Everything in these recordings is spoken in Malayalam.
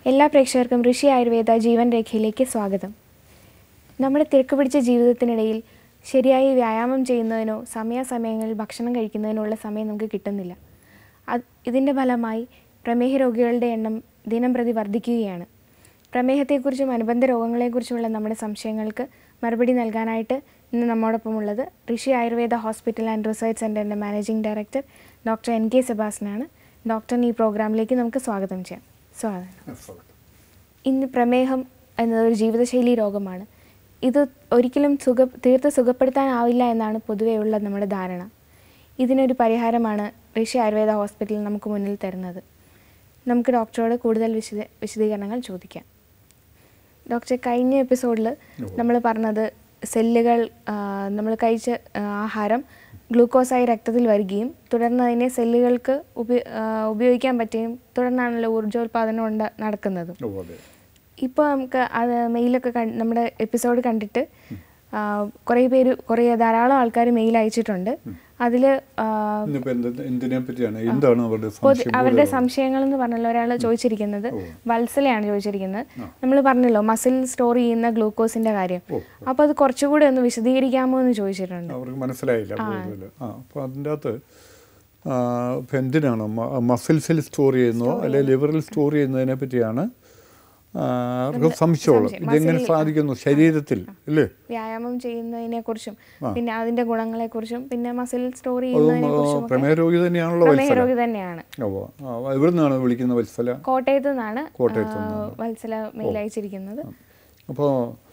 എല്ലാ പ്രേക്ഷകർക്കും ഋഷി ആയുർവേദ ജീവൻ രേഖയിലേക്ക് സ്വാഗതം നമ്മുടെ തിരക്ക് പിടിച്ച ജീവിതത്തിനിടയിൽ ശരിയായി വ്യായാമം ചെയ്യുന്നതിനോ സമയാസമയങ്ങളിൽ ഭക്ഷണം കഴിക്കുന്നതിനോ ഉള്ള സമയം നമുക്ക് കിട്ടുന്നില്ല അത് ഇതിൻ്റെ ഫലമായി പ്രമേഹ രോഗികളുടെ എണ്ണം ദിനം പ്രതി വർദ്ധിക്കുകയാണ് പ്രമേഹത്തെക്കുറിച്ചും അനുബന്ധ രോഗങ്ങളെക്കുറിച്ചുമുള്ള നമ്മുടെ സംശയങ്ങൾക്ക് മറുപടി നൽകാനായിട്ട് ഇന്ന് നമ്മോടൊപ്പം ഉള്ളത് Rishi Ayurveda hospital and research സെൻ്ററിൻ്റെ managing director doctor N K സെബാസ്റ്റനാണ് ഡോക്ടറിന് ഈ പ്രോഗ്രാമിലേക്ക് നമുക്ക് സ്വാഗതം ചെയ്യാം സ്വാഗതം ഇന്ന് പ്രമേഹം എന്നത് ഒരു ജീവിതശൈലി രോഗമാണ് ഇത് ഒരിക്കലും സുഖ തീർത്ത് സുഖപ്പെടുത്താനാവില്ല എന്നാണ് പൊതുവെയുള്ള നമ്മുടെ ധാരണ ഇതിനൊരു പരിഹാരമാണ് ഋഷി ആയുർവേദ ഹോസ്പിറ്റൽ നമുക്ക് മുന്നിൽ തരുന്നത് നമുക്ക് ഡോക്ടറോട് കൂടുതൽ വിശദ വിശദീകരണങ്ങൾ ചോദിക്കാം ഡോക്ടർ കഴിഞ്ഞ എപ്പിസോഡിൽ നമ്മൾ പറഞ്ഞത് സെല്ലുകൾ നമ്മൾ കഴിച്ച ആ, ആഹാരം ഗ്ലൂക്കോസായി രക്തത്തിൽ വരികയും തുടർന്ന് അതിനെ സെല്ലുകൾക്ക് ഉപയോ ആ, ഉപയോഗിക്കാൻ പറ്റുകയും തുടർന്നാണല്ലോ ഊർജ്ജോൽപാദനം ഉണ്ട് നടക്കുന്നതും ഓ അതെ ഇപ്പോൾ നമുക്ക് അത് മെയിലൊക്കെ കണ്ട് നമ്മുടെ എപ്പിസോഡ് കണ്ടിട്ട് ആ, കുറേ പേര് കുറേ ധാരാളം ആൾക്കാർ മെയിൽ അയച്ചിട്ടുണ്ട് അതിൽ ഇന്നിപ്പോ എന്ത് എന്തിനെ പറ്റിയാണ് എന്താണ് അവരുടെ പൊതു സംശയം അവരുടെ പോലെ? സംശയങ്ങൾ എന്ന് പറഞ്ഞല്ലോ ഒരാൾ ചോദിച്ചിരിക്കുന്നത് വത്സലയാണ് ചോദിച്ചിരിക്കുന്നത് നമ്മൾ പറഞ്ഞല്ലോ മസിൽ സ്റ്റോർ ചെയ്യുന്ന ഗ്ലൂക്കോസിന്റെ കാര്യം ഓ, അപ്പോൾ അത് കുറച്ചുകൂടി ഒന്ന് വിശദീകരിക്കാമോ എന്ന് ചോദിച്ചിട്ടുണ്ട് അവർക്ക് മനസ്സിലായില്ല കൂടുതൽ ആ അപ്പോൾ അതിൻ്റെ അകത്ത് ആ, ഇപ്പൊ എന്തിനാണ് മസിൽസിൽ സ്റ്റോർ ചെയ്യുന്നതോ അല്ലെങ്കിൽ ലിവറിൽ സ്റ്റോർ ചെയ്യുന്നതിനെ പറ്റിയാണ് ആ, അവർക്ക് സംശയമുള്ളത് സംശയം. ഇതെങ്ങനെ മസിൽ- സാധിക്കുന്നു ശരീരത്തിൽ അല്ലേ വ്യായാമം ചെയ്യുന്നതിനെ കുറിച്ചും പിന്നെ അതിന്റെ ഗുണങ്ങളെ കുറിച്ചും പിന്നെ മസിൽ സ്റ്റോർ അതും ചെയ്യുന്നതിനെ ആ, കുറിച്ചും പ്രമേഹ രോഗി തന്നെയാണല്ലോ പ്രമേഹ വത്സല രോഗി തന്നെയാണ് ഓ എവിടെ നിന്നാണ് വിളിക്കുന്ന വത്സല കോട്ടയത്ത് നിന്നാണ് കോട്ടയത്ത് ആ, വത്സല മെയിൽ അയച്ചിരിക്കുന്നത് അപ്പോൾ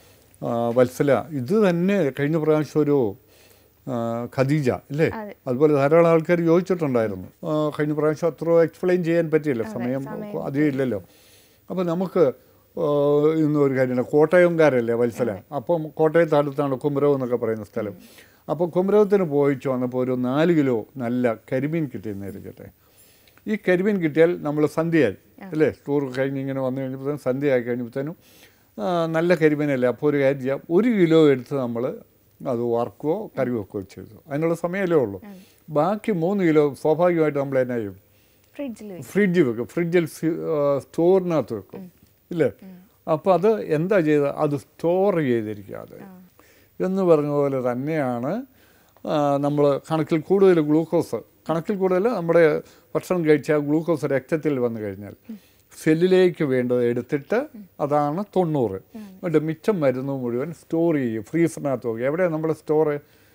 വത്സല ഇത് തന്നെ കഴിഞ്ഞ പ്രാവശ്യം ഒരു ആ, ഖദീജ അല്ലേ അതെ. അതുപോലെ ധാരാളം ആൾക്കാർ ചോദിച്ചിട്ടുണ്ടായിരുന്നു ആ, കഴിഞ്ഞ പ്രാവശ്യം അത്ര എക്സ്പ്ലെയിൻ ചെയ്യാൻ പറ്റിയില്ല സമയം അധികം ഇല്ലല്ലോ അപ്പോൾ നമുക്ക് ആ, ഇന്ന് ഒരു കാര്യമില്ല കോട്ടയംകാരല്ലേ വത്സല അപ്പം കോട്ടയത്ത് അടുത്താണ് കുമരകം എന്നൊക്കെ പറയുന്ന സ്ഥലം അപ്പോൾ കുമരകത്തിന് പോയിച്ചു വന്നപ്പോൾ ഒരു നാല് കിലോ നല്ല കരിമീൻ കിട്ടിയെന്ന് ഇരിക്കട്ടെ ഈ കരിമീൻ കിട്ടിയാൽ നമ്മൾ സന്ധ്യയായി അല്ലേ ടൂർ കഴിഞ്ഞ് ഇങ്ങനെ വന്നു കഴിഞ്ഞപ്പോഴത്തേനും സന്ധ്യയായി കഴിഞ്ഞപ്പോഴത്തേനും ആ, നല്ല കരിമീനല്ലേ അപ്പോൾ ഒരു കാര്യം ചെയ്യാം ഒരു കിലോ എടുത്ത് നമ്മൾ അത് വറുക്കുകയോ കറി വെക്കുകയോ ചെയ്തു അതിനുള്ള സമയമല്ലേ ഉള്ളൂ ബാക്കി മൂന്ന് കിലോ സ്വാഭാവികമായിട്ട് നമ്മൾ എന്നാ ചെയ്യും ഫ്രിഡ്ജിൽ ഫ്രിഡ്ജിൽ വെക്കും ഫ്രിഡ്ജിൽ സി- ആ, സ്റ്റോറിനകത്ത് വെക്കും ഇല്ലേ അപ്പോൾ അത് എന്താ ചെയ്തത് അത് സ്റ്റോർ ചെയ്തിരിക്കാതെ എന്ന് പറഞ്ഞ പോലെ തന്നെയാണ് നമ്മൾ കണക്കിൽ കൂടുതൽ ഗ്ലൂക്കോസ് കണക്കിൽ കൂടുതൽ നമ്മുടെ ഭക്ഷണം കഴിച്ച ഗ്ലൂക്കോസ് രക്തത്തിൽ വന്നു കഴിഞ്ഞാൽ സെല്ലിലേക്ക് വേണ്ടത് എടുത്തിട്ട് അതാണ് തൊണ്ണൂറ് എന്നിട്ട് മിച്ചം മരുന്ന് മുഴുവൻ സ്റ്റോർ ചെയ്യും ഫ്രീസറിനകത്ത് നോക്കി എവിടെയാണ് നമ്മുടെ സ്റ്റോർ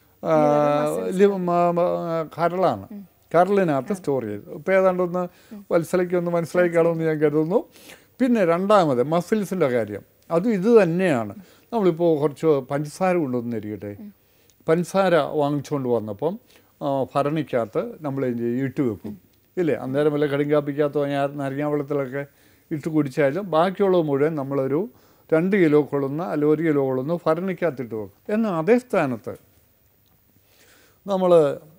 കരളാണ് കരളിനകത്ത് സ്റ്റോർ ചെയ്തു ഇപ്പോൾ ഏതാണ്ടൊന്ന് വത്സലയ്ക്ക് ഒന്ന് മനസ്സിലാക്കി കാണുമെന്ന് ഞാൻ കരുതുന്നു പിന്നെ രണ്ടാമത് മസിൽസിൻ്റെ കാര്യം അതും ഇത് തന്നെയാണ് നമ്മളിപ്പോൾ കുറച്ച് പഞ്ചസാര കൊണ്ടുവന്നിരിക്കട്ടെ പഞ്ചസാര വാങ്ങിച്ചുകൊണ്ട് വന്നപ്പം ആ, ഭരണിക്കകത്ത് നമ്മൾ എന്ത് ചെയ്യും? ഇട്ട് വെക്കും ഇല്ലേ അന്നേരം വല്ല കടുങ്കാപ്പിക്കകത്തോ ഞാൻ നാരങ്ങാ വെള്ളത്തിലൊക്കെ ഇട്ട് കുടിച്ചാലും ബാക്കിയുള്ളത് മുഴുവൻ നമ്മളൊരു രണ്ട് കിലോ കൊള്ളുന്ന അല്ലെങ്കിൽ ഒരു കിലോ കൊള്ളുന്ന ഭരണിക്കകത്തിട്ട് വെക്കും എന്നാൽ അതേ സ്ഥാനത്ത് നമ്മൾ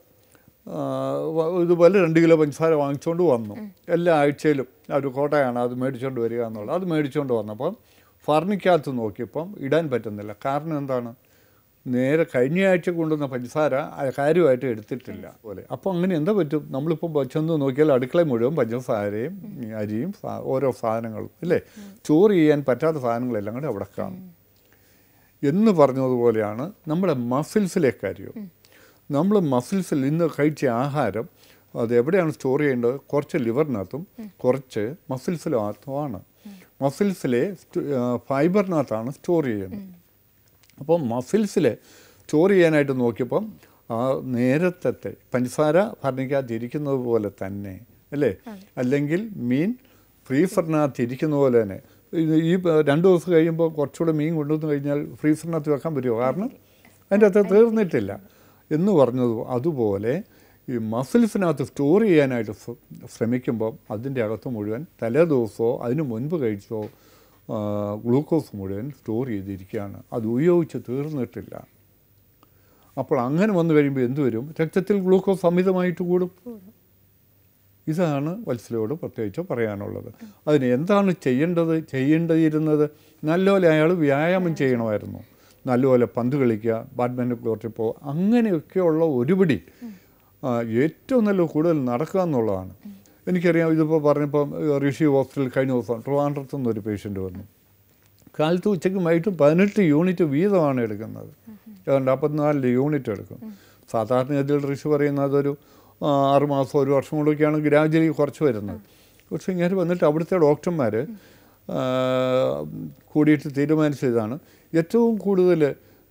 ഇതുപോലെ രണ്ട് കിലോ പഞ്ചസാര വാങ്ങിച്ചുകൊണ്ട് വന്നു എല്ലാ ആഴ്ചയിലും ഒരു കോട്ടയാണ് അത് മേടിച്ചുകൊണ്ട് വരിക എന്നുള്ളത് അത് മേടിച്ചുകൊണ്ട് വന്നപ്പം ഫർണിക്കകത്ത് നോക്കിയപ്പം ഇടാൻ പറ്റുന്നില്ല കാരണം എന്താണ് നേരെ കഴിഞ്ഞ ആഴ്ച കൊണ്ടുവന്ന പഞ്ചസാര ആ കാര്യമായിട്ട് എടുത്തിട്ടില്ല പോലെ അപ്പോൾ അങ്ങനെ എന്താ പറ്റും നമ്മളിപ്പോൾ ചെന്ന് നോക്കിയാൽ അടുക്കള മുഴുവൻ പഞ്ചസാരയും അരിയും സാ- ഓരോ സാധനങ്ങളും അല്ലേ സ്റ്റോർ ചെയ്യാൻ പറ്റാത്ത സാധനങ്ങളെല്ലാം കൂടെ അവിടെ കാണും എന്ന് പറഞ്ഞതുപോലെയാണ് നമ്മുടെ മസിൽസിലെ കാര്യം നമ്മൾ മസിൽസിൽ ഇന്ന് കഴിച്ച ആഹാരം അത് എവിടെയാണ് സ്റ്റോർ ചെയ്യേണ്ടത് കുറച്ച് ലിവറിനകത്തും കുറച്ച് മസിൽസിനകത്തുമാണ് മസിൽസിലെ ഫൈബറിനകത്താണ് സ്റ്റോർ ചെയ്യുന്നത് അപ്പോൾ മസിൽസിൽ സ്റ്റോർ ചെയ്യാനായിട്ട് നോക്കിയപ്പം ആ നേരത്തെ പഞ്ചസാര ഭരണിക്കകത്തിരിക്കുന്നത് പോലെ തന്നെ അല്ലേ അല്ലെങ്കിൽ മീൻ ഫ്രീസറിനകത്ത് ഇരിക്കുന്ന പോലെ തന്നെ ഇത് ഈ പ- രണ്ട് ദിവസം കഴിയുമ്പോൾ കുറച്ചുകൂടെ മീൻ കൊണ്ടുവന്ന് കഴിഞ്ഞാൽ ഫ്രീസറിനകത്ത് വെക്കാൻ പറ്റുമോ കാരണം അതിൻ്റെ അകത്ത് തീർന്നിട്ടില്ല എന്ന് പറഞ്ഞത് അതുപോലെ ഈ മസിൽസിനകത്ത് സ്റ്റോർ ചെയ്യാനായിട്ട് ശ്ര- ശ്രമിക്കുമ്പോൾ അതിൻ്റെ അകത്ത് മുഴുവൻ തലേ ദിവസമോ അതിന് മുൻപ് കഴിച്ചോ ആ, ഗ്ലൂക്കോസ് മുഴുവൻ സ്റ്റോർ ചെയ്തിരിക്കുകയാണ് അത് ഉപയോഗിച്ച് തീർന്നിട്ടില്ല അപ്പോൾ അങ്ങനെ വന്നു കഴിയുമ്പോൾ എന്ത് വരും രക്തത്തിൽ ഗ്ലൂക്കോസ് അമിതമായിട്ട് കൂടും ഇതാണ് വത്സലയോട് പ്രത്യേകിച്ച് പറയാനുള്ളത് അതിന് എന്താണ് ചെയ്യേണ്ടത് ചെയ്യേണ്ടിയിരുന്നത് നല്ലപോലെ അയാൾ വ്യായാമം ചെയ്യണമായിരുന്നു നല്ലപോലെ പന്ത് കളിക്കുക ബാഡ്മിൻ്റൺ കോർട്ടിൽ പോകുക അങ്ങനെയൊക്കെയുള്ള ഒരുപിടി ആ, ഏറ്റവും നല്ല കൂടുതൽ നടക്കുക എന്നുള്ളതാണ് എനിക്കറിയാം ഇതിപ്പോൾ പറഞ്ഞപ്പം ഏഹ്, ഋഷി ഹോസ്പിറ്റലിൽ കഴിഞ്ഞ ദിവസം ട്രിവാൻഡ്രത്തു നിന്നൊരു പേഷ്യൻ്റ് വന്നു കാലത്ത് ഉച്ചയ്ക്കും വൈകിട്ടും പതിനെട്ട് യൂണിറ്റ് വീതമാണ് എടുക്കുന്നത് ഏതാണ്ട് അമ്പത്തിനാലിൻ്റെ യൂണിറ്റ് എടുക്കും സാധാരണഗതിയിൽ ഋഷി പറയുന്നത് ഒരു ആ, ആറ് മാസം ഒരു വർഷം കൊണ്ടൊക്കെയാണ് ഗ്രാജുവലി കുറച്ച് വരുന്നത് പക്ഷേ ഇങ്ങനെ വന്നിട്ട് അവിടുത്തെ ഡോക്ടർമാർ കൂടിയിട്ട് തീരുമാനിച്ചതാണ് ഏറ്റവും കൂടുതൽ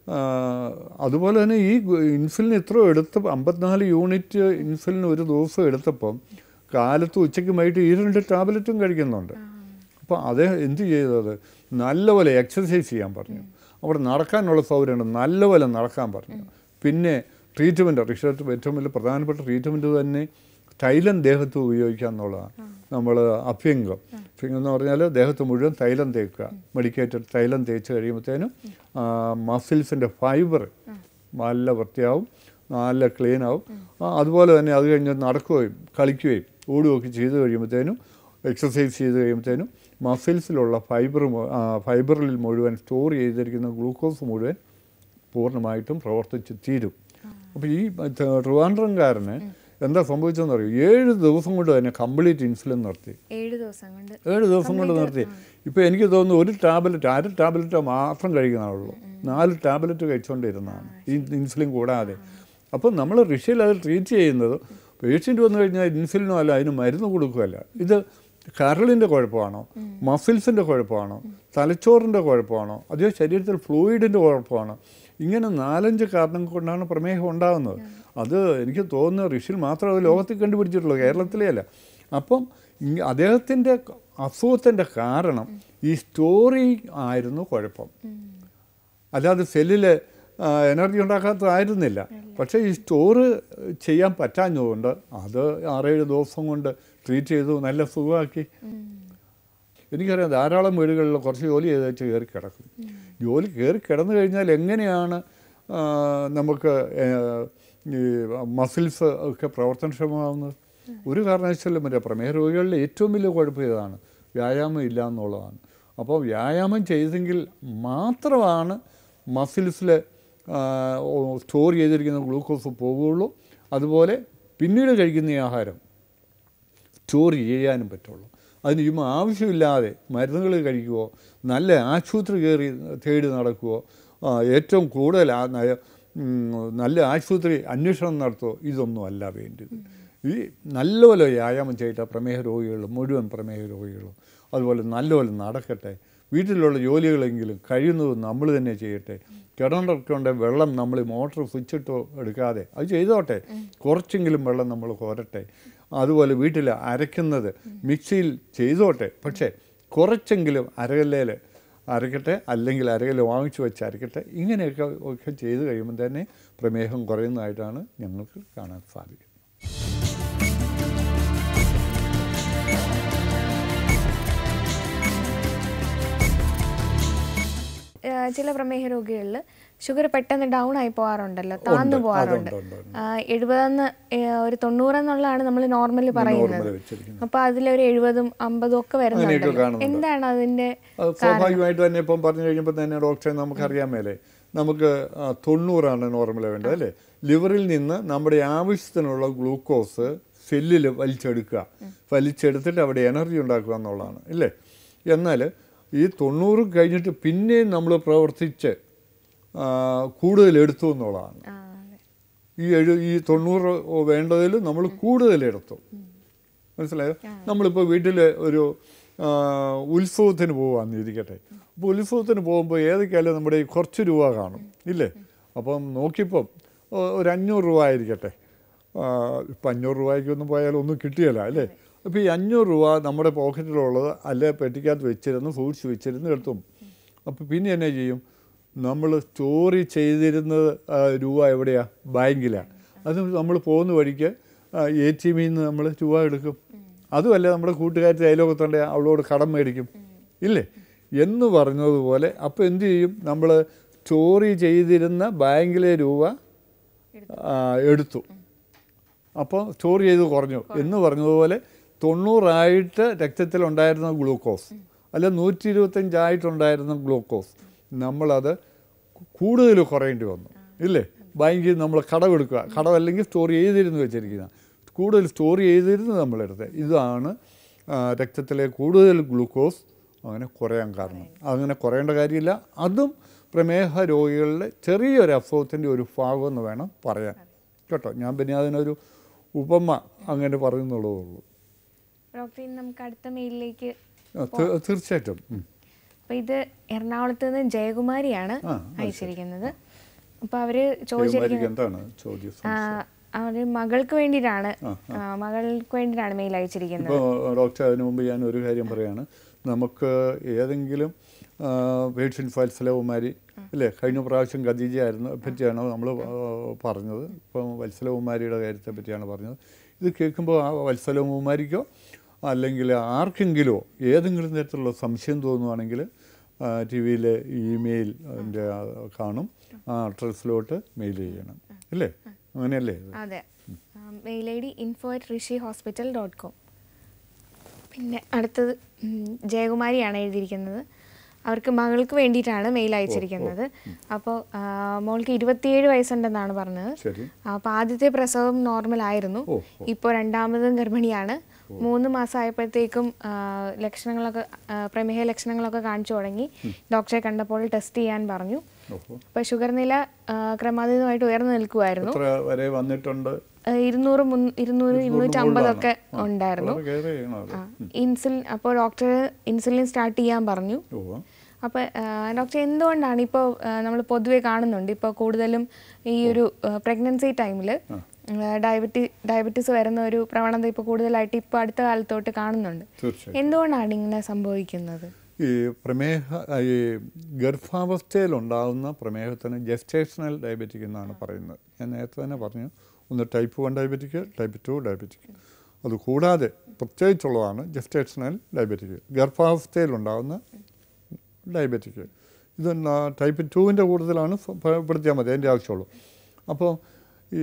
അതുപോലെ തന്നെ ഈ ഇൻസുലിൻ ഇത്ര എടുത്ത അമ്പത്തിനാല് യൂണിറ്റ് ഇൻസുലിൻ ഒരു ദിവസം എടുത്തപ്പം കാലത്ത് ഉച്ചയ്ക്ക് വൈകിട്ട് ഈ രണ്ട് ടാബ്ലറ്റും കഴിക്കുന്നുണ്ട് അപ്പോൾ അദ്ദേഹം എന്ത് ചെയ്തത് നല്ലപോലെ എക്സസൈസ് ചെയ്യാൻ പറഞ്ഞു അവിടെ നടക്കാനുള്ള സൗകര്യമുണ്ട് നല്ലപോലെ നടക്കാൻ പറഞ്ഞു പിന്നെ ട്രീറ്റ്മെൻറ്റ് റിസർച്ച് ഏറ്റവും വലിയ പ്രധാനപ്പെട്ട ട്രീറ്റ്മെൻറ്റ് തന്നെ തൈലം ദേഹത്ത് ഉപയോഗിക്കുക എന്നുള്ളതാണ് നമ്മൾ അഭ്യംഗം അഭ്യംഗം എന്ന് പറഞ്ഞാൽ ദേഹത്ത് മുഴുവൻ തൈലം തേക്കുക മെഡിക്കേറ്റഡ് തൈലം തേച്ച് കഴിയുമ്പോഴത്തേനും മസിൽസിൻ്റെ ഫൈബർ നല്ല വൃത്തിയാവും നല്ല ക്ലീൻ ആവും ആ, അതുപോലെ തന്നെ അത് കഴിഞ്ഞ് നടക്കുകയും കളിക്കുകയും ഓടുകയൊക്കെ ചെയ്ത് കഴിയുമ്പോഴത്തേനും എക്സസൈസ് ചെയ്ത് കഴിയുമ്പോഴത്തേനും മസിൽസിലുള്ള ഫൈബർ ഫൈബറിൽ മുഴുവൻ സ്റ്റോർ ചെയ്തിരിക്കുന്ന ഗ്ലൂക്കോസ് മുഴുവൻ പൂർണ്ണമായിട്ടും പ്രവർത്തിച്ച് തീരും അപ്പോൾ ഈ ത- ട്രിവാൻഡ്രംകാരന് എന്താ സംഭവിച്ചതെന്ന് അറിയും ഏഴ് ദിവസം കൊണ്ട് തന്നെ കംപ്ലീറ്റ് ഇൻസുലിൻ നിർത്തി ഏഴ് ദിവസം കൊണ്ട് ഏഴ് ദിവസം കൊണ്ട് നിർത്തി ഇപ്പോൾ എനിക്ക് തോന്നുന്നു ഒരു ടാബ്ലറ്റ് അര ടാബ്ലറ്റ് മാത്രം കഴിക്കുന്നതാണുള്ളൂ നാല് ടാബ്ലറ്റ് കഴിച്ചുകൊണ്ടിരുന്നതാണ് ഈ ഇൻസുലിൻ കൂടാതെ അപ്പോൾ നമ്മൾ ഋഷിയിൽ അത് ട്രീറ്റ് ചെയ്യുന്നത് പേഷ്യൻ്റ് വന്നു കഴിഞ്ഞാൽ ഇൻസുലിനോ അല്ല അതിന് മരുന്ന് കൊടുക്കുകയല്ല ഇത് കരളിൻ്റെ കുഴപ്പമാണോ മസിൽസിൻ്റെ കുഴപ്പമാണോ തലച്ചോറിൻ്റെ കുഴപ്പമാണോ അതോ ശരീരത്തിൽ ഫ്ലൂയിഡിൻ്റെ കുഴപ്പമാണോ ഇങ്ങനെ നാലഞ്ച് കാരണം കൊണ്ടാണ് പ്രമേഹം ഉണ്ടാകുന്നത് അത് എനിക്ക് തോന്നുന്നു ഋഷിയിൽ മാത്രമേ ലോകത്തിൽ കണ്ടുപിടിച്ചിട്ടുള്ളൂ കേരളത്തിലേ അല്ല അപ്പം ഇ- അദ്ദേഹത്തിൻ്റെ അസുഖത്തിൻ്റെ കാരണം ഈ സ്റ്റോറി ആയിരുന്നു കുഴപ്പം അല്ലാതെ സെല്ലിൽ എനർജി ഉണ്ടാക്കാത്തതായിരുന്നില്ല പക്ഷേ ഈ സ്റ്റോറ് ചെയ്യാൻ പറ്റാഞ്ഞതുകൊണ്ട് അത് ആറേഴ് ദിവസം കൊണ്ട് ട്രീറ്റ് ചെയ്തു നല്ല സുഖമാക്കി എനിക്കറിയാം ധാരാളം വീടുകളിൽ കുറച്ച് ജോലി ചെയ്ത് വെച്ച് കയറി കിടക്കും ജോലി കയറി കിടന്നു കഴിഞ്ഞാൽ എങ്ങനെയാണ് ആ, നമുക്ക് ഏ, ഈ മസിൽസ് ഒക്കെ പ്രവർത്തനക്ഷമമാവുന്നത് ഒരു കാരണവശാലും മറ്റേ പ്രമേഹ രോഗികളിലെ ഏറ്റവും വലിയ കുഴപ്പം ഇതാണ് വ്യായാമം ഇല്ല എന്നുള്ളതാണ് അപ്പോൾ വ്യായാമം ചെയ്തെങ്കിൽ മാത്രമാണ് മസിൽസിൽ സ്റ്റോർ ചെയ്തിരിക്കുന്ന ഗ്ലൂക്കോസ് പോവുകയുള്ളൂ അതുപോലെ പിന്നീട് കഴിക്കുന്ന ഈ ആഹാരം സ്റ്റോർ ചെയ്യാനും പറ്റുള്ളൂ അതിന് ചുമ്മാ ആവശ്യമില്ലാതെ മരുന്നുകൾ കഴിക്കുവോ നല്ല ആശുപത്രി കയറി തേടി നടക്കുവോ ആ, ഏറ്റവും കൂടുതൽ ആ നയ- ഉം, നല്ല ആശുപത്രി അന്വേഷണം നടത്തുമോ ഇതൊന്നും അല്ല വേണ്ടത് ഈ നല്ലപോലെ വ്യായാമം ചെയ്യട്ടെ പ്രമേഹ രോഗികളും മുഴുവൻ പ്രമേഹ രോഗികളും അതുപോലെ നല്ലപോലെ നടക്കട്ടെ വീട്ടിലുള്ള ജോലികളെങ്കിലും കഴിയുന്നതും നമ്മൾ തന്നെ ചെയ്യട്ടെ കിണറൊക്കെ വെള്ളം നമ്മൾ മോട്ടർ സ്വിച്ചിട്ടോ എടുക്കാതെ അത് ചെയ്തോട്ടെ കുറച്ചെങ്കിലും വെള്ളം നമ്മൾ കോരട്ടെ അതുപോലെ വീട്ടിൽ അരയ്ക്കുന്നത് മിക്സിയിൽ ചെയ്തോട്ടെ പക്ഷേ കുറച്ചെങ്കിലും അരകല്ലേൽ അരക്കട്ടെ അല്ലെങ്കിൽ അരകല്ല് വാങ്ങിച്ചു വെച്ച് അരക്കട്ടെ ഇങ്ങനെയൊക്കെ ഒക്കെ ചെയ്ത് കഴിയുമ്പോൾ തന്നെ പ്രമേഹം കുറയുന്നതായിട്ടാണ് ഞങ്ങൾക്ക് കാണാൻ സാധിക്കുന്നത് ഏഹ് ചില പ്രമേഹ രോഗികളിൽ ഷുഗർ പെട്ടെന്ന് ഡൗൺ ആയി പോകാറുണ്ടല്ലോ താന്നു ഉണ്ട്, പോകാറുണ്ട് അതുണ്ട്, ഉണ്ട്, എഴുപതെന്ന് ഒരു തൊണ്ണൂറെന്നുള്ളതാണ് നമ്മൾ നോർമലി പറയുന്നത് നോർമൽ വെച്ചിരിക്കുന്നത് അപ്പൊ അതിലൊരു എഴുപതും അമ്പതും ഒക്കെ അങ്ങനെയൊക്കെ വരുന്നുണ്ടല്ലോ കാണുന്നുണ്ട്. എന്താണ് അതിന്റെ അത് സ്വാഭാവികമായിട്ട് തന്നെ ഇപ്പം പറഞ്ഞു കഴിഞ്ഞപ്പോൾ തന്നെ ഡോക്ടറെ നമുക്കറിയാൻ മേലെ നമുക്ക് ആ, തൊണ്ണൂറാണ് നോർമൽ വേണ്ടത് അല്ലേ ലിവറിൽ നിന്ന് നമ്മുടെ ആവശ്യത്തിനുള്ള ഗ്ലൂക്കോസ് സെല്ലിൽ വലിച്ചെടുക്കുക വലിച്ചെടുത്തിട്ട് അവിടെ എനർജി ഉണ്ടാക്കുക എന്നുള്ളതാണ് ഇല്ലേ എന്നാൽ ഈ തൊണ്ണൂറ് കഴിഞ്ഞിട്ട് പിന്നെയും നമ്മൾ പ്രവർത്തിച്ച് ആ, കൂടുതൽ എടുത്തു എന്നുള്ളതാണ് ആ, അതെ. ഈ എഴു ഈ തൊണ്ണൂറ് വേണ്ടതിൽ നമ്മൾ കൂടുതൽ എടുത്തു മനസ്സിലായോ നമ്മളിപ്പോൾ വീട്ടിൽ ഒരു ആ, ഉത്സവത്തിന് പോവാന്ന് ഇരിക്കട്ടെ അപ്പോൾ ഉത്സവത്തിന് പോകുമ്പോൾ ഏതൊക്കെയായാലും നമ്മുടെ ഈ കുറച്ച് രൂപ കാണും ഇല്ലേ അപ്പം നോക്കിയപ്പം ഒ- ഒരു അഞ്ഞൂറ് രൂപ ആയിരിക്കട്ടെ ആ, ഇപ്പം അഞ്ഞൂറ് രൂപയ്ക്കൊന്നും പോയാൽ ഒന്നും കിട്ടിയല്ല അല്ലേ അപ്പോൾ ഈ അഞ്ഞൂറ് രൂപ നമ്മുടെ പോക്കറ്റിലുള്ളത് അല്ലെ പെട്ടിക്കകത്ത് വെച്ചിരുന്ന് സൂക്ഷിച്ച് വെച്ചിരുന്ന് എടുത്തും അപ്പോൾ പിന്നെ എന്നാ ചെയ്യും നമ്മൾ സ്റ്റോറി ചെയ്തിരുന്നത് ആ, രൂപ എവിടെയാണ് ബാങ്കിലാണ് അത് നമ്മൾ പോകുന്ന വഴിക്ക് എ ടി എമ്മിൽ നിന്ന് നമ്മൾ രൂപ എടുക്കും അതുമല്ല നമ്മുടെ കൂട്ടുകാരത്തെ അയലോകത്തുണ്ട് അവളോട് കടം മേടിക്കും ഇല്ലേ എന്ന് പറഞ്ഞതുപോലെ അപ്പോൾ എന്ത് ചെയ്യും നമ്മൾ സ്റ്റോറി ചെയ്തിരുന്ന ബാങ്കിലെ രൂപ ആ, എടുത്തു അപ്പോൾ സ്റ്റോർ ചെയ്ത് കുറഞ്ഞു എന്ന് പറഞ്ഞതുപോലെ തൊണ്ണൂറായിട്ട് രക്തത്തിലുണ്ടായിരുന്ന ഗ്ലൂക്കോസ് അല്ല നൂറ്റി ഇരുപത്തഞ്ചായിട്ടുണ്ടായിരുന്ന ഗ്ലൂക്കോസ് നമ്മളത് കൂടുതൽ കുറയേണ്ടി വന്നു ഇല്ലേ ബാങ്കിൽ നമ്മൾ കടമെടുക്കുക കടമല്ലെങ്കിൽ സ്റ്റോർ ചെയ്തിരുന്ന് വെച്ചിരിക്കുന്ന കൂടുതൽ സ്റ്റോർ ചെയ്തിരുന്ന് നമ്മളെടുത്ത് ഇതാണ് ആ, രക്തത്തിലെ കൂടുതൽ ഗ്ലൂക്കോസ് അങ്ങനെ കുറയാൻ കാരണം അങ്ങനെ കുറയേണ്ട കാര്യമില്ല അതും പ്രമേഹ രോഗികളുടെ ചെറിയൊരു അസുഖത്തിൻ്റെ ഒരു ഭാഗം എന്ന് വേണം പറയാൻ കേട്ടോ ഞാൻ പിന്നെ അതിനൊരു ഉപമ അങ്ങനെ പറയുന്നുള്ളതേ ഉള്ളൂ ഡോക്ടർ ഇനി നമുക്ക് അടുത്ത മെയിലിലേക്ക് ആ, തീ- തീർച്ചയായിട്ടും ഉം. അപ്പോൾ ഇത് എറണാകുളത്ത് നിന്ന് ജയകുമാരിയാണ് ആ, അത് അയച്ചിരിക്കുന്നത് അപ്പോൾ അവര് ജയകുമാരിക്ക് ചോദിച്ചിരിക്കുന്നത് എന്താണ് ചോദ്യം ആ, അവര് മകൾക്ക് വേണ്ടിയിട്ടാണ് ആ, ആ, മകൾക്ക് വേണ്ടിയിട്ടാണ് മെയിൽ അയച്ചിരിക്കുന്നത് ഇപ്പോൾ ഡോക്ടർ അതിനു മുമ്പ് ഞാൻ ഒരു കാര്യം പറയാണ് നമുക്ക് ഏതെങ്കിലും പേഷ്യൻ വത്സലകുമാരി അല്ലേ കഴിഞ്ഞ പ്രാവശ്യം ഖദീജ ആയിരുന്നു പറ്റിയാണ് നമ്മൾ പറഞ്ഞത് ഇപ്പം വത്സലകുമാരിയുടെ കാര്യത്തെ പറ്റിയാണ് പറഞ്ഞത് ഇത് കേൾക്കുമ്പോൾ ആ വത്സലകുമാരിക്കോ അല്ലെങ്കിൽ ആർക്കെങ്കിലോ ഏതെങ്കിലും തരത്തിലുള്ള സംശയം തോന്നുവാണെങ്കിൽ ടി വിയിൽ ഇമെയിൽ അതിൻ്റെ കാണും ആ അഡ്രസ്സിലോട്ട് മെയിൽ ചെയ്യണം അല്ലേ അങ്ങനെയല്ലേ ഇത്? അതെ mail I D info at Rishi hospital dot com പിന്നെ അടുത്തത് ഉം, ജയകുമാരിയാണ് എഴുതിയിരിക്കുന്നത് അവർക്ക് മകൾക്ക് വേണ്ടിയിട്ടാണ് മെയിൽ അയച്ചിരിക്കുന്നത് അപ്പോൾ മോൾക്ക് ഇരുപത്തിയേഴ് വയസ്സുണ്ടെന്നാണ് പറഞ്ഞത് ശരി അപ്പോൾ ആദ്യത്തെ പ്രസവം നോർമൽ ആയിരുന്നു ഓ, ഇപ്പോൾ രണ്ടാമതും ഗർഭിണിയാണ് മൂന്ന് മാസമായപ്പോഴത്തേക്കും ആ, ലക്ഷണങ്ങളൊക്കെ ആ, പ്രമേഹ ലക്ഷണങ്ങളൊക്കെ കാണിച്ചു തുടങ്ങി ഡോക്ടറെ കണ്ടപ്പോൾ ടെസ്റ്റ് ചെയ്യാൻ പറഞ്ഞു ഓഹോ അപ്പോൾ ഷുഗർ നില ആ, ക്രമാതീതമായിട്ട് ഉയർന്നു നിൽക്കുമായിരുന്നു എത്ര വരെ വന്നിട്ടുണ്ട് ആ, ഇരുന്നൂറ് മുൻ- ഇരുന്നൂറ് ഇരുന്നൂറ്റി അമ്പതൊക്കെ മുകളിലാണ്. ആ, ഉണ്ടായിരുന്നു വളരെ കെയർ ചെയ്യണം അത് ആ, ഇൻസുലിൻ അപ്പോൾ ഡോക്ടർ ഇൻസുലിൻ സ്റ്റാർട്ട് ചെയ്യാൻ പറഞ്ഞു ഓ അപ്പോൾ ഡോക്ടർ എന്തുകൊണ്ടാണ് ഇപ്പോൾ നമ്മൾ പൊതുവെ കാണുന്നുണ്ട് ഇപ്പോൾ കൂടുതലും ഈ ഒരു പ്രഗ്നൻസി ടൈമിൽ ഡയബറ്റി ഡയബറ്റീസ് വരുന്ന ഒരു പ്രവണത ഇപ്പോൾ കൂടുതലായിട്ട് ഇപ്പോൾ അടുത്ത കാലത്തോട്ട് കാണുന്നുണ്ട് തീർച്ചയായും എന്തുകൊണ്ടാണ് ഇങ്ങനെ സംഭവിക്കുന്നത് ഈ പ്രമേഹ ഈ ഗർഭാവസ്ഥയിലുണ്ടാകുന്ന പ്രമേഹത്തിന് ജസ്റ്റേഷണൽ ഡയബറ്റിക് എന്നാണ് പറയുന്നത് ഞാൻ നേരത്തെ തന്നെ പറഞ്ഞു ഒന്ന് type one diabetic type two diabetic അത് കൂടാതെ പ്രത്യേകിച്ചുള്ളതാണ് ജസ്റ്റേഷണൽ ഡയബറ്റിക് ഗർഭാവസ്ഥയിലുണ്ടാകുന്ന ഡയബറ്റിക് ഇത് ടൈപ്പ് ടുവിൻ്റെ കൂടുതലാണ് പ- പെടുത്തിയാൽ മതി അതിൻ്റെ ആവശ്യമുള്ളൂ അപ്പോൾ ഈ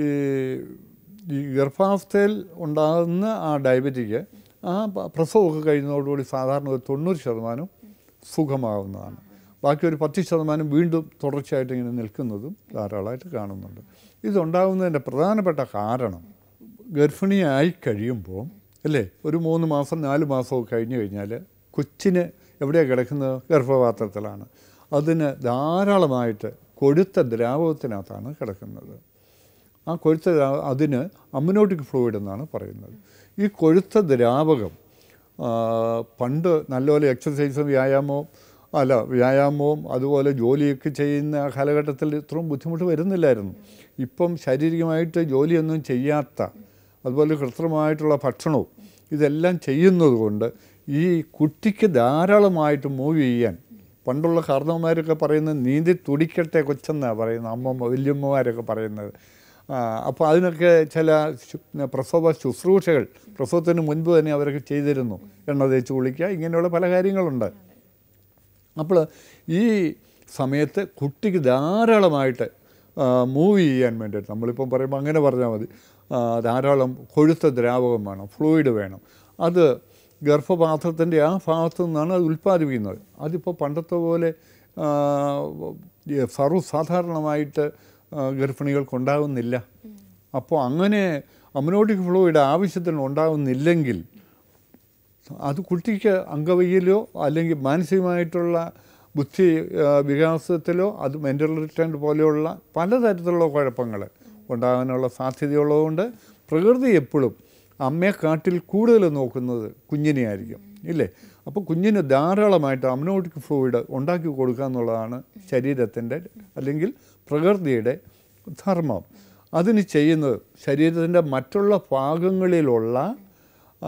ഈ ഗർഭാവസ്ഥയിൽ ഉണ്ടാകുന്ന ആ ഡയബറ്റിക് ആ പ- പ്രസവമൊക്കെ കഴിയുന്നതോടുകൂടി സാധാരണ ഒരു തൊണ്ണൂറ് ശതമാനം സുഖമാവുന്നതാണ് ബാക്കി ഒരു പത്ത് ശതമാനം വീണ്ടും തുടർച്ചയായിട്ട് ഇങ്ങനെ നിൽക്കുന്നതും ധാരാളമായിട്ട് കാണുന്നുണ്ട് ഇതുണ്ടാകുന്നതിൻ്റെ പ്രധാനപ്പെട്ട കാരണം ഗർഭിണിയായി കഴിയുമ്പോൾ അല്ലേ ഒരു മൂന്ന് മാസം നാല് മാസമൊക്കെ കഴിഞ്ഞ് കഴിഞ്ഞാൽ കൊച്ചിന് എവിടെയാണ് കിടക്കുന്നത് ഗർഭപാത്രത്തിലാണ് അതിന് ധാരാളമായിട്ട് കൊഴുത്ത ദ്രാവകത്തിനകത്താണ് കിടക്കുന്നത് ആ കൊഴുത്ത ദ്രാ- അതിന് അമ്മിനോട്ടിക് ഫ്ലൂയിഡ് എന്നാണ് പറയുന്നത് ഈ കൊഴുത്ത ദ്രാവകം ആ, പണ്ട് നല്ലപോലെ എക്സസൈസും വ്യായാമവും അല്ല വ്യായാമവും അതുപോലെ ജോലിയൊക്കെ ചെയ്യുന്ന ആ കാലഘട്ടത്തിൽ ഇത്രയും ബുദ്ധിമുട്ട് വരുന്നില്ലായിരുന്നു ഇപ്പം ശാരീരികമായിട്ട് ജോലിയൊന്നും ചെയ്യാത്ത അതുപോലെ കൃത്രിമമായിട്ടുള്ള ഭക്ഷണവും ഇതെല്ലാം ചെയ്യുന്നത് കൊണ്ട് ഈ കുട്ടിക്ക് ധാരാളമായിട്ട് മൂവ് ചെയ്യാൻ പണ്ടുള്ള കാരണവന്മാരൊക്കെ പറയുന്നത് നീന്തി തുടിക്കട്ടെ കൊച്ചെന്നാണ് പറയുന്നത് അമ്മമ്മ വല്യമ്മമാരൊക്കെ പറയുന്നത് അപ്പോൾ അതിനൊക്കെ ചില ശു- പ്രസവ ശുശ്രൂഷകൾ പ്രസവത്തിന് മുൻപ് തന്നെ അവരൊക്കെ ചെയ്തിരുന്നു എണ്ണ തേച്ച് കുളിക്കുക ഇങ്ങനെയുള്ള പല കാര്യങ്ങളുണ്ട് അപ്പോൾ ഈ സമയത്ത് കുട്ടിക്ക് ധാരാളമായിട്ട് മൂവ് ചെയ്യാൻ വേണ്ടിയിട്ട് നമ്മളിപ്പം പറയുമ്പോൾ അങ്ങനെ പറഞ്ഞാൽ മതി ആ, ധാരാളം കൊഴുത്ത ദ്രാവകം വേണം ഫ്ലൂയിഡ് വേണം അത് ഗർഭപാത്രത്തിൻ്റെ ആ ഭാഗത്തു നിന്നാണ് അത് ഉൽപ്പാദിപ്പിക്കുന്നത് അതിപ്പോൾ പണ്ടത്തെ പോലെ ആ, ഈ സർവ്വസാധാരണമായിട്ട് ആ, ഗർഭിണികൾക്കുണ്ടാകുന്നില്ല അപ്പോൾ അങ്ങനെ അമ്നോട്ടിക് ഫ്ലൂയിഡ് ആവശ്യത്തിന് ഉണ്ടാകുന്നില്ലെങ്കിൽ അത് കുട്ടിക്ക് അംഗവൈകല്യോ അല്ലെങ്കിൽ മാനസികമായിട്ടുള്ള ബുദ്ധി ആ, വികാസത്തിലോ അത് മെൻ്റൽ റിട്ടേൺ പോലെയുള്ള പലതരത്തിലുള്ള കുഴപ്പങ്ങൾ ഉണ്ടാകാനുള്ള സാധ്യതയുള്ളതുകൊണ്ട് പ്രകൃതി എപ്പോഴും അമ്മയെക്കാട്ടിൽ കൂടുതൽ നോക്കുന്നത് കുഞ്ഞിനെയായിരിക്കും ഇല്ലേ അപ്പോൾ കുഞ്ഞിന് ധാരാളമായിട്ട് അമ്നോട്ടിക് ഫ്ലൂയിഡ് ഉണ്ടാക്കി കൊടുക്കുക എന്നുള്ളതാണ് ശരീരത്തിൻ്റെ അല്ലെങ്കിൽ പ്രകൃതിയുടെ ധർമ്മം അതിന് ചെയ്യുന്നത് ശരീരത്തിൻ്റെ മറ്റുള്ള ഭാഗങ്ങളിലുള്ള ആ,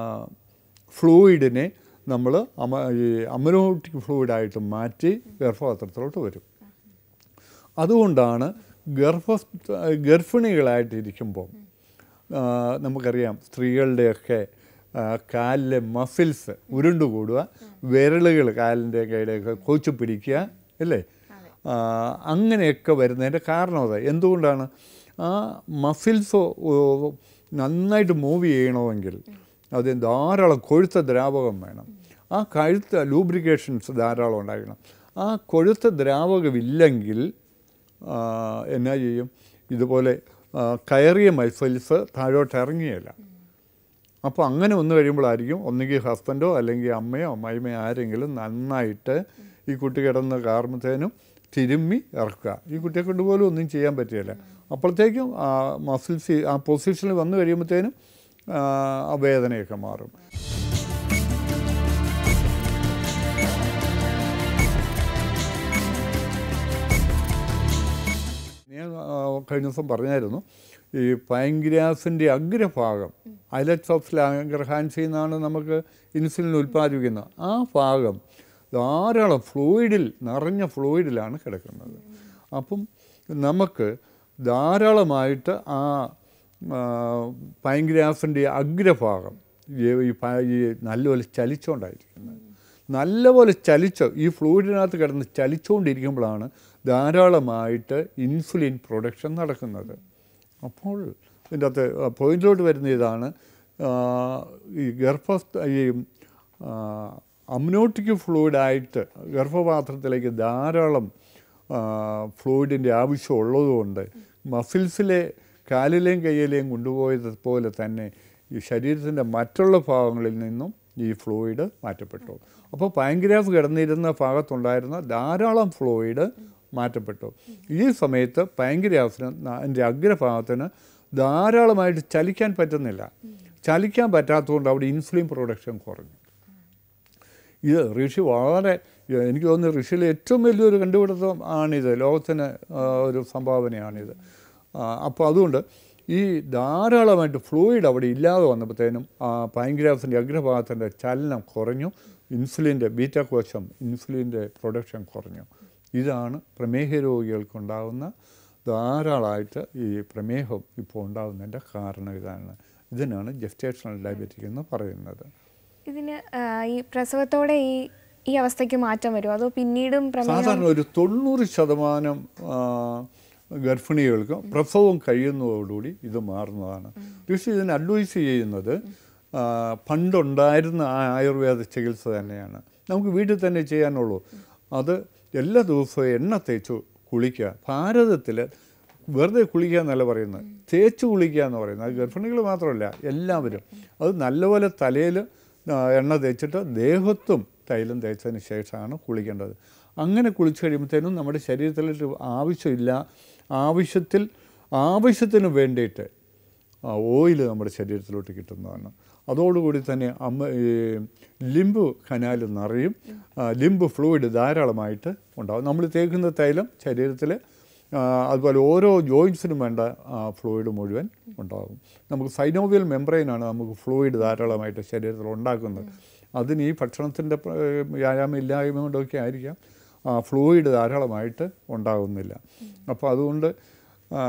ഫ്ലൂയിഡിനെ നമ്മൾ അമ ഈ അമനോട്ടിക് ഫ്ലൂയിഡായിട്ട് മാറ്റി ഗർഭപാത്രത്തിലോട്ട് വരും അതുകൊണ്ടാണ് ഗർഭ ഗർഭിണികളായിട്ടിരിക്കുമ്പോൾ ആ, നമുക്കറിയാം സ്ത്രീകളുടെയൊക്കെ ആ, കാലിലെ മസിൽസ് ഉരുണ്ടുകൂടുക വിരലുകൾ കാലിൻ്റെ കൈയുടെയൊക്കെ കൊച്ചു പിടിക്കുക അല്ലേ ആ, അങ്ങനെയൊക്കെ വരുന്നതിൻ്റെ കാരണം അതാ എന്തുകൊണ്ടാണ് ആ മസിൽസ് നന്നായിട്ട് മൂവ് ചെയ്യണമെങ്കിൽ അത് ധാരാളം കൊഴുത്ത ദ്രാവകം വേണം ആ കഴുത്ത ലൂബ്രിക്കേഷൻസ് ധാരാളം ഉണ്ടാക്കണം ആ കൊഴുത്ത ദ്രാവകമില്ലെങ്കിൽ ആ, എന്നാ ചെയ്യും ഇതുപോലെ ആ, കയറിയ മസിൽസ് താഴോട്ട് ഇറങ്ങിയല്ല അപ്പോൾ അങ്ങനെ വന്നു കഴിയുമ്പോഴായിരിക്കും ഒന്നുകിൽ ഹസ്ബൻഡോ അല്ലെങ്കിൽ അമ്മയോ അമ്മായിമ്മയോ ആരെങ്കിലും നന്നായിട്ട് ഈ കുട്ടി കിടന്ന് കാർമത്തേനും തിരുമ്മി ഇറക്കുക ഈ കുട്ടിയെ കൊണ്ട് പോലും ഒന്നും ചെയ്യാൻ പറ്റില്ല അപ്പോഴത്തേക്കും ആ മസിൽസ് ആ പൊസിഷനിൽ വന്നു കഴിയുമ്പോഴത്തേനും ആ, ആ വേദനയൊക്കെ മാറും ഞാൻ ആ, കഴിഞ്ഞ ദിവസം പറഞ്ഞായിരുന്നു ഈ പൈങ്ക്രിയാസിൻ്റെ അഗ്രഭാഗം ഐലറ്റ്സ് ഓഫ് ലാംഗർഹാൻസി എന്നാണ് നമുക്ക് ഇൻസുലിൻ ഉൽപ്പാദിപ്പിക്കുന്നത് ആ ഭാഗം ധാരാളം ഫ്ലൂയിഡിൽ നിറഞ്ഞ ഫ്ലൂയിഡിലാണ് കിടക്കുന്നത് അപ്പം നമുക്ക് ധാരാളമായിട്ട് ആ പൈങ്ക്രിയാസിൻ്റെ അഗ്രഭാഗം ഈ ഈ പ- ഈ നല്ലപോലെ ചലിച്ചുകൊണ്ടായിരിക്കുന്നത് നല്ലപോലെ ചലിച്ച് ഈ ഫ്ലൂയിഡിനകത്ത് കിടന്ന് ചലിച്ചുകൊണ്ടിരിക്കുമ്പോഴാണ് ധാരാളമായിട്ട് ഇൻസുലിൻ പ്രൊഡക്ഷൻ നടക്കുന്നത് അപ്പോൾ ഇതിൻ്റെ അകത്ത് പോയിന്റിലോട്ട് വരുന്ന ഇതാണ് ആ, ഈ ഗർഭസ്ഥ ഈ അമ്നോട്ടിക് ഫ്ലൂയിഡായിട്ട് ഗർഭപാത്രത്തിലേക്ക് ധാരാളം ഫ്ലൂയിഡിൻ്റെ ആവശ്യം ഉള്ളതുകൊണ്ട് മസിൽസിലെ കാലിലെയും കയ്യിലെയും കൊണ്ടുപോയതുപോലെ തന്നെ ഈ ശരീരത്തിൻ്റെ മറ്റുള്ള ഭാഗങ്ങളിൽ നിന്നും ഈ ഫ്ലൂയിഡ് മാറ്റപ്പെട്ടു അപ്പോൾ പാങ്ക്രിയാസ് കിടന്നിരുന്ന ഭാഗത്തുണ്ടായിരുന്ന ധാരാളം ഫ്ലൂയിഡ് മാറ്റപ്പെട്ടു ഈ സമയത്ത് പാങ്ക്രിയാസിന് അതിൻ്റെ അഗ്രഭാഗത്തിന് ധാരാളമായിട്ട് ചലിക്കാൻ പറ്റുന്നില്ല ചലിക്കാൻ പറ്റാത്തതുകൊണ്ട് അവിടെ ഇൻസുലിൻ പ്രൊഡക്ഷൻ കുറഞ്ഞു ഇത് ഋഷി വളരെ എനിക്ക് തോന്നുന്നു ഋഷിയിലെ ഏറ്റവും വലിയൊരു കണ്ടുപിടുത്തം ആണിത് ലോകത്തിന് ആ, ഒരു സംഭാവനയാണിത് അപ്പോൾ അതുകൊണ്ട് ഈ ധാരാളമായിട്ട് ഫ്ലൂയിഡ് അവിടെ ഇല്ലാതെ വന്നപ്പോഴത്തേനും ആ പൈങ്ക്രാസിൻ്റെ അഗ്രഭാഗത്തിൻ്റെ ചലനം കുറഞ്ഞു ഇൻസുലിൻ്റെ ബീറ്റ കോശം ഇൻസുലിൻ്റെ പ്രൊഡക്ഷൻ കുറഞ്ഞു ഇതാണ് പ്രമേഹ രോഗികൾക്കുണ്ടാകുന്ന ധാരാളമായിട്ട് ഈ പ്രമേഹം ഇപ്പോൾ ഉണ്ടാകുന്നതിൻ്റെ കാരണം ഇതാണ് ഇതിനാണ് ജസ്റ്റേഷണൽ ഡയബറ്റിക് എന്ന് പറയുന്നത് ഇതിന് ആ, ഈ പ്രസവത്തോടെ ഈ ഈ അവസ്ഥയ്ക്ക് മാറ്റം വരുമോ അതോ പിന്നീടും പ്രമേഹം സാധാരണ ഒരു തൊണ്ണൂറ് ശതമാനം ആ, ഗർഭിണികൾക്ക് പ്രസവം കഴിയുന്നതോടുകൂടി ഇത് മാറുന്നതാണ് ഋഷി ഇതിന് അഡ്വൈസ് ചെയ്യുന്നത് ആ, പണ്ടുണ്ടായിരുന്ന ആ ആയുർവേദ ചികിത്സ തന്നെയാണ് നമുക്ക് വീട്ടിൽ തന്നെ ചെയ്യാനുള്ളൂ അത് എല്ലാ ദിവസവും എണ്ണ തേച്ച് കുളിക്കുക ഭാരതത്തിൽ വെറുതെ കുളിക്കുക എന്നല്ല പറയുന്നത് തേച്ച് കുളിക്കുക എന്ന് പറയുന്നത് അത് ഗർഭിണികൾ മാത്രമല്ല എല്ലാവരും അത് നല്ലപോലെ തലയിൽ എണ്ണ തേച്ചിട്ട് ദേഹത്തും തൈലം തേച്ചതിന് ശേഷമാണ് കുളിക്കേണ്ടത് അങ്ങനെ കുളിച്ച് കഴിയുമ്പോഴത്തേനും നമ്മുടെ ശരീരത്തിൽ ആവശ്യമില്ല ആവശ്യത്തിൽ ആവശ്യത്തിന് വേണ്ടിയിട്ട് ഓയിൽ നമ്മുടെ ശരീരത്തിലോട്ട് കിട്ടുന്നതാണ് അതോടുകൂടി തന്നെ അമ്മ ഈ ലിംബ് കനാൽ നിറയും ആ, ലിംബ് ഫ്ലൂയിഡ് ധാരാളമായിട്ട് ഉണ്ടാകും നമ്മൾ തേക്കുന്ന തൈലം ശരീരത്തിൽ ആ, അതുപോലെ ഓരോ ജോയിൻസിനും വേണ്ട ഫ്ലൂയിഡ് മുഴുവൻ ഉണ്ടാകും നമുക്ക് സൈനോവിയൽ മെംബ്രെയിനാണ് നമുക്ക് ഫ്ലൂയിഡ് ധാരാളമായിട്ട് ശരീരത്തിൽ ഉണ്ടാക്കുന്നത് അതിന് ഈ ഭക്ഷണത്തിൻ്റെ വ്യായാമം ഇല്ലായ്മ കൊണ്ടൊക്കെ ആയിരിക്കാം ഫ്ലൂയിഡ് ധാരാളമായിട്ട് ഉണ്ടാകുന്നില്ല അപ്പോൾ അതുകൊണ്ട് ആ,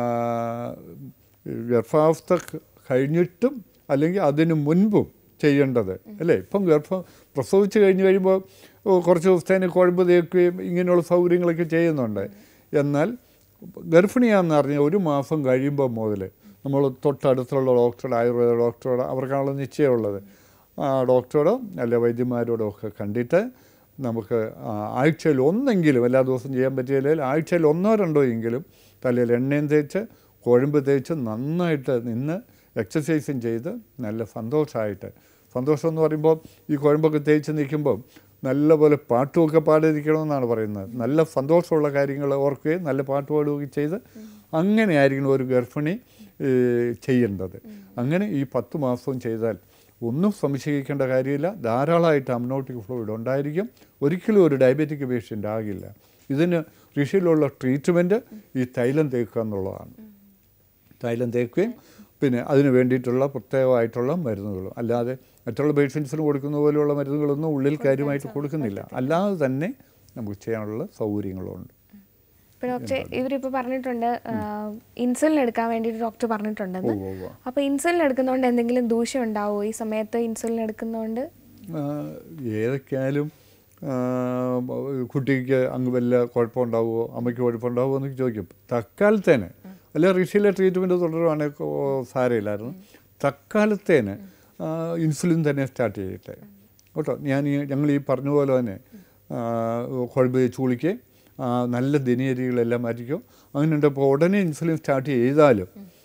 ഗർഭാവസ്ഥ ക- കഴിഞ്ഞിട്ടും അല്ലെങ്കിൽ അതിന് മുൻപും ചെയ്യേണ്ടത് അല്ലേ ഇപ്പം ഗർഭം പ്രസവിച്ച് കഴിഞ്ഞ് കഴിയുമ്പോൾ ഓ, കുറച്ച് ദിവസത്തേന് കുഴമ്പ് തേക്കുകയും ഇങ്ങനെയുള്ള സൗകര്യങ്ങളൊക്കെ ചെയ്യുന്നുണ്ട് എന്നാൽ ഗർഭിണിയാണെന്ന് അറിഞ്ഞ ഒരു മാസം കഴിയുമ്പോൾ മുതൽ നമ്മൾ തൊട്ടടുത്തുള്ള ഡോക്ടറുടെ ആയുർവേദ ഡോക്ടറോട് അവർക്കാണല്ലോ നിശ്ചയമുള്ളത് ആ ഡോക്ടറോടോ അല്ല വൈദ്യന്മാരോടോ ഒക്കെ കണ്ടിട്ട് നമുക്ക് ആ, ആഴ്ചയിൽ ഒന്നെങ്കിലും എല്ലാ ദിവസവും ചെയ്യാൻ പറ്റിയില്ലെങ്കിൽ ആഴ്ചയിൽ ഒന്നോ രണ്ടോ എങ്കിലും തലയിൽ എണ്ണയും തേച്ച് കുഴമ്പ് തേച്ച് നന്നായിട്ട് നിന്ന് എക്സസൈസും ചെയ്ത് നല്ല സന്തോഷമായിട്ട് സന്തോഷം എന്ന് പറയുമ്പോൾ ഈ കുഴമ്പൊക്കെ തേച്ച് നിൽക്കുമ്പോൾ നല്ലപോലെ പാട്ടുമൊക്കെ പാടിയിരിക്കണമെന്നാണ് പറയുന്നത് നല്ല സന്തോഷമുള്ള കാര്യങ്ങൾ ഓർക്കുകയും നല്ല പാട്ട് പാടുകയും ചെയ്ത് അങ്ങനെയായിരിക്കണം ഒരു ഗർഭിണി ഏ, ചെയ്യേണ്ടത് അങ്ങനെ ഈ പത്ത് മാസവും ചെയ്താൽ ഒന്നും സംശയിക്കേണ്ട കാര്യമില്ല ധാരാളമായിട്ട് അമ്നോട്ടിക് ഫ്ലൂയിഡ് ഉണ്ടായിരിക്കും ഒരിക്കലും ഒരു ഡയബറ്റിക് പേഷ്യൻ്റ് ആകില്ല ഇതിന് ഋഷിയിലുള്ള ട്രീറ്റ്മെൻറ്റ് ഈ തൈലം തേക്കുക എന്നുള്ളതാണ് തൈലം തേക്കുകയും പിന്നെ അതിന് വേണ്ടിയിട്ടുള്ള പ്രത്യേകമായിട്ടുള്ള മരുന്നുകളും അല്ലാതെ മറ്റുള്ള പേഷ്യൻസിന് കൊടുക്കുന്ന പോലെയുള്ള മരുന്നുകളൊന്നും ഉള്ളിൽ കാര്യമായിട്ട് കൊടുക്കുന്നില്ല അല്ലാതെ തന്നെ നമുക്ക് ചെയ്യാനുള്ള സൗകര്യങ്ങളുണ്ട് ഇപ്പൊ ഡോക്ടർ ഇവരിപ്പോ പറഞ്ഞിട്ടുണ്ട് ഇൻസുലിൻ എടുക്കാൻ വേണ്ടിയിട്ട് ഡോക്ടർ പറഞ്ഞിട്ടുണ്ടെന്ന് ഉവ്വ് ഉവ്വ്. അപ്പൊ ഇൻസുലിൻ എടുക്കുന്നതുകൊണ്ട് എന്തെങ്കിലും ദൂഷ്യം ഉണ്ടാവോ ഈ സമയത്ത് ഇൻസുലിൻ എടുക്കുന്നതുകൊണ്ട് ആ, ഏതൊക്കെയായാലും ആ, കുട്ടിക്ക് അങ്ങ് വല്ല കുഴപ്പമുണ്ടാവുമോ അമ്മയ്ക്ക് കുഴപ്പമുണ്ടാവുമോ എന്നൊക്കെ ചോദിക്കും തക്കാലത്തേന് അല്ല ഋഷിയിലെ ട്രീറ്റ്മെൻറ്റ് തുടരുവാണെങ്കിൽ കൊ- സാരമില്ലായിരുന്നു തക്കാലത്തേന് ആ, ഇൻസുലിൻ തന്നെ സ്റ്റാർട്ട് ചെയ്യട്ടെ കേട്ടോ ഞാൻ ഈ ഞങ്ങൾ ഈ പറഞ്ഞ പോലെ തന്നെ ആ, കുഴമ്പ് തേച്ച് കുളിക്കുകയും ആ, നല്ല ദിനചര്യകളെല്ലാം മാറ്റിക്കോ അങ്ങനെ ഉണ്ട് അപ്പോൾ ഉടനെ ഇൻസുലിൻ സ്റ്റാർട്ട് ചെയ്താലും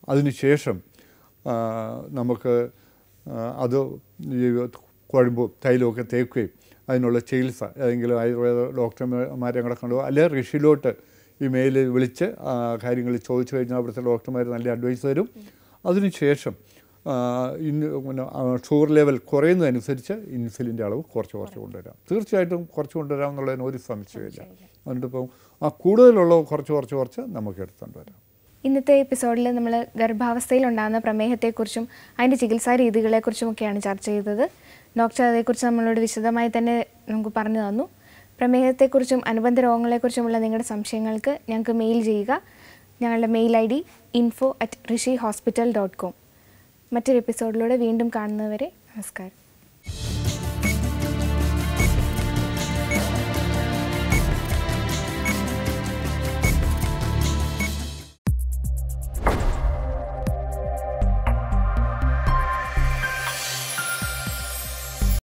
അതിനുശേഷം ആ, നമുക്ക് ആ, അത് ഈ കുഴമ്പും തൈലമൊക്കെ തേക്കുകയും അതിനുള്ള ചികിത്സ ഏതെങ്കിലും ആയുർവേദ ഡോക്ടർമാരെ കൂടെ കണ്ടു അല്ലെങ്കിൽ ഋഷിയിലോട്ട് ഈ മെയിലിൽ വിളിച്ച് ആ, കാര്യങ്ങൾ ചോദിച്ചു കഴിഞ്ഞാൽ അവിടുത്തെ ഡോക്ടർമാർ നല്ല അഡ്വൈസ് തരും അതിനുശേഷം ആ, ഇന്ന് പിന്നെ ആ, ഷുഗർ ലെവൽ കുറയുന്നതനുസരിച്ച് ഇൻസുലിൻ്റെ അളവ് കുറച്ച് കുറച്ച് കൊണ്ടുവരാം തീർച്ചയായിട്ടും കുറച്ച് കൊണ്ടുവരാം എന്നുള്ളതിന് ഒരു സംശയമില്ല അതുകൊണ്ട് ഇപ്പം ആ കൂടുതലുള്ള കുറച്ച് കുറച്ച് കുറച്ച് നമുക്ക് എടുത്തുകൊണ്ട് വരാം ഇന്നത്തെ എപ്പിസോഡിൽ നമ്മൾ ഗർഭാവസ്ഥയിൽ ഉണ്ടാകുന്ന പ്രമേഹത്തെക്കുറിച്ചും അതിൻ്റെ ചികിത്സാ രീതികളെക്കുറിച്ചുമൊക്കെയാണ് ചർച്ച ചെയ്തത് ഡോക്ടർ അതേക്കുറിച്ച് നമ്മളോട് വിശദമായി തന്നെ നമുക്ക് പറഞ്ഞു തന്നു പ്രമേഹത്തെക്കുറിച്ചും അനുബന്ധ രോഗങ്ങളെക്കുറിച്ചുമുള്ള നിങ്ങളുടെ സംശയങ്ങൾക്ക് ഞങ്ങൾക്ക് മെയിൽ ചെയ്യുക ഞങ്ങളുടെ mail I D info at Rishi hospital dot com മറ്റൊരു എപ്പിസോഡിലൂടെ വീണ്ടും കാണുന്നവരെ നമസ്കാരം